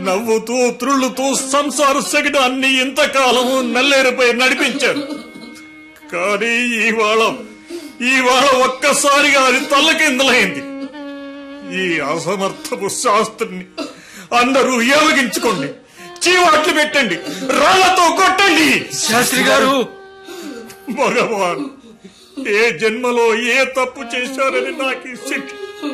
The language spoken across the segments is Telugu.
నవ్వుతూ త్రుళ్ళుతూ సంసార సగడాన్ని ఇంతకాలం నల్లేరుపై నడిపించాడు కానీ ఇవాళ ఇవాళ ఒక్కసారిగా అది తల్లకిందలైంది ఈ అసమర్థపు శాస్త్రిని అందరూ ఏవగించుకోండి చీవాట్లు పెట్టండి రాళ్లతో కొట్టండి శాస్త్రి గారు భగవాన్ ఏ జన్మలో ఏ తప్పు చేశానని నాకు ఈ శిక్ష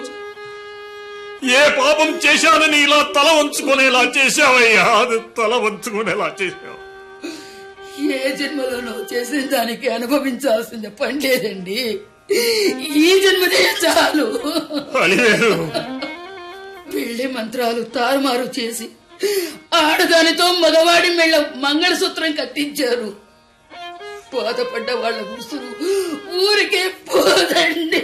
ఏ పాపం చేశానని ఇలా తల వంచుకునేలా చేశావయ్యా అది తల వంచుకునేలా చేశావు ఏ జన్మలోనో చేసిన దానికి అనుభవించాల్సింది పండేదండి ఈ జన్మదే చాలు అలివేరు పెళ్లి మంత్రాలు తారుమారు చేసి ఆడదానితో మగవాడి మెళ్ళ మంగళసూత్రం కట్టించారు బాధపడ్డ వాళ్ళ ఉసురు ఊరికే పోదండి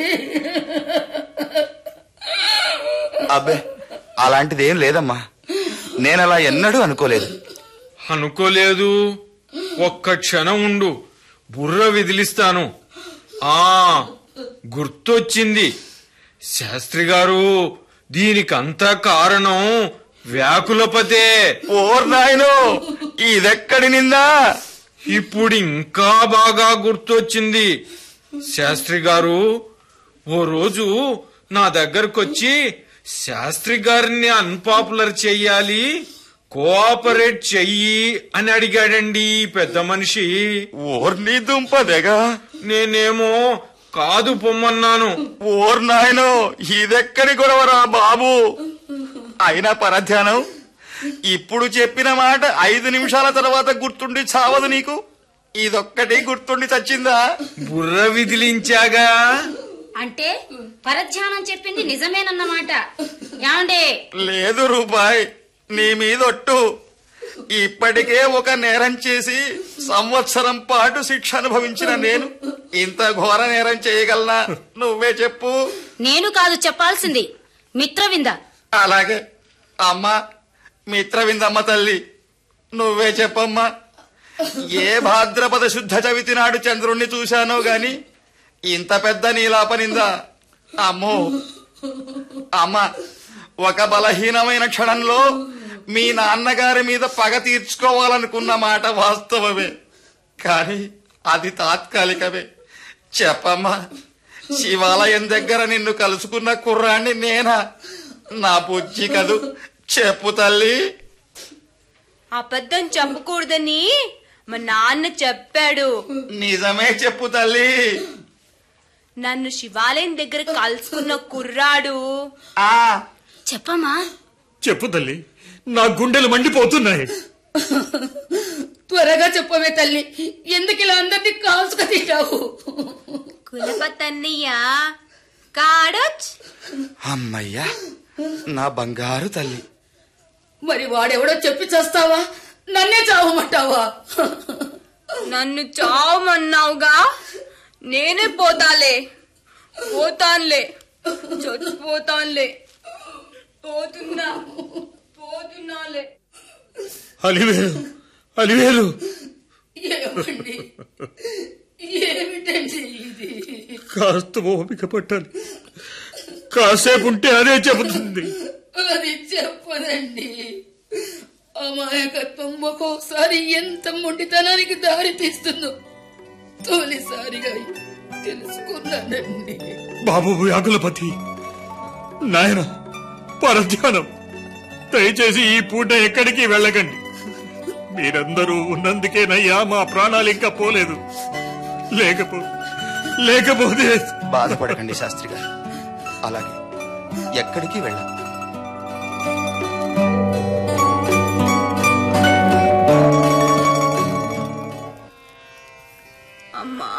అబ్బే అలాంటిదేం లేదమ్మా నేనలా ఎన్నడూ అనుకోలేదు అనుకోలేదు ఒక్క క్షణం ఉండు బుర్ర విదిలిస్తాను ఆ గుర్తొచ్చింది శాస్త్రి గారు దీనికంతా కారణం వ్యాకులపతే ఓర్ నాయనో ఇదెక్కడి నిందా ఇప్పుడు ఇంకా బాగా గుర్తొచ్చింది శాస్త్రి గారు ఓ రోజు నా దగ్గరకొచ్చి శాస్త్రి గారిని అన్పాపులర్ చెయ్యాలి కోఆపరేట్ చెయ్యి అని అడిగాడండి ఈ పెద్ద మనిషి ఓర్ నీ దుంపదెగా నేనేమో కాదు పొమ్మన్నాను ఓర్ నాయనో ఇదెక్కడి గొడవరా బాబు అయినా పరధ్యానం ఇప్పుడు చెప్పిన మాట ఐదు నిమిషాల తర్వాత గుర్తుండి చావదు నీకు ఇదొక్కటి గుర్తుండి చచ్చిందా బుర్ర విదిలించాగా అంటే పరధ్యానం చెప్పింది నిజమేనన్నమాట ఏమండే లేదు రూపాయ్ నీ మీద ఒట్టు ఇప్పటికే ఒక నేరం చేసి సంవత్సరం పాటు శిక్ష అనుభవించిన నేను ఇంత ఘోర నేరం చేయగలనా నువ్వే చెప్పు నేను కాదు చెప్పాల్సింది మిత్రవింద అలాగే అమ్మా మిత్రవిందమ్మ తల్లి నువ్వే చెప్పమ్మా ఏ భాద్రపద శుద్ధ చవితి నాడు చంద్రుణ్ణి చూశానో గాని ఇంత పెద్ద నీలాపనిందా అమ్మో అమ్మ ఒక బలహీనమైన క్షణంలో మీ నాన్నగారి మీద పగ తీర్చుకోవాలనుకున్న మాట వాస్తవమే కానీ అది తాత్కాలికమే చెప్పమ్మా శివాలయం దగ్గర నిన్ను కలుసుకున్న కుర్రాన్ని నేనా నా బుజ్జి కదూ చెప్పు తల్లి అబద్ధం చెప్పకూడదని మా నాన్న చెప్పాడు నిజమే చెప్పు తల్లి నన్ను శివాలయం దగ్గర కలుసుకున్న కుర్రాడు ఆ చెప్పమ్మా చెప్పు తల్లి నా గుండెలు మండిపోతున్నాయి త్వరగా చెప్పవే తల్లి ఎందుకు ఇలా అందరినీ కాల్చుక తింటావు కులపతన్నయ్య కాడొచ్ అమ్మయ్యా నా బంగారు తల్లి మరి వాడెవడో చెప్పి చేస్తావా నన్నే చావమంటావా నన్ను చావమన్నావుగా నేనే పోతాలే పోతాన్లే చచ్చిపోతాన్లే పోతున్నా పోతున్నాలే అలివేలు అలివేలు ఏమండి ఏమిటండి ఇది కాస్త ఓపిక పట్టాలి కాసేపు ఉంటే అదే చెబుతుంది అది చెప్పదండి అమాయకత్వం ఒక్కోసారి ఎంత మొండితనానికి దారి తీస్తుందో తొలిసారిగా తెలుసుకున్నానండి బాబు వ్యాకులపతి నాయన పరధ్యానం దయచేసి ఈ పూట ఎక్కడికి వెళ్ళకండి మీరందరూ ఉన్నందుకేనయ్యా మా ప్రాణాలు ఇంకా పోలేదు లేకపో లేకపోతే బాధపడకండి శాస్త్రి గారు అలాగే ఎక్కడికి వెళ్ళం అమ్మా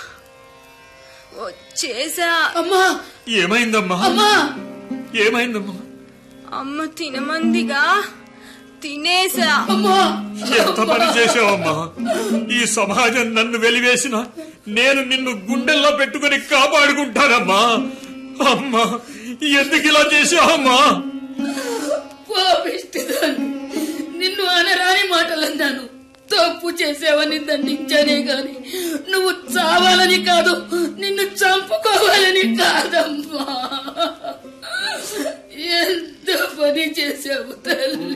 వచ్చేసా అమ్మా ఏమైందమ్మా అమ్మా ఏమైందమ్మా అమ్మ తినమందిగా తినేసా అమ్మా ఎంత పని చేసావమ్మా ఈ సమాజం నన్ను వెలివేసిన నేను నిన్ను గుండెల్లో పెట్టుకుని కాపాడుకుంటానమ్మా అమ్మా ఎందుకు ఇలా చేసావమ్మా పాపిష్టిదాన్ని నిన్ను అనరాని మాటలన్నాను తప్పు చేసావని దండించానే గాని నువ్వు చావాలని కాదు నిన్ను చంపుకోవాలని కాదమ్మా ఎంత పని చేసావు తల్లి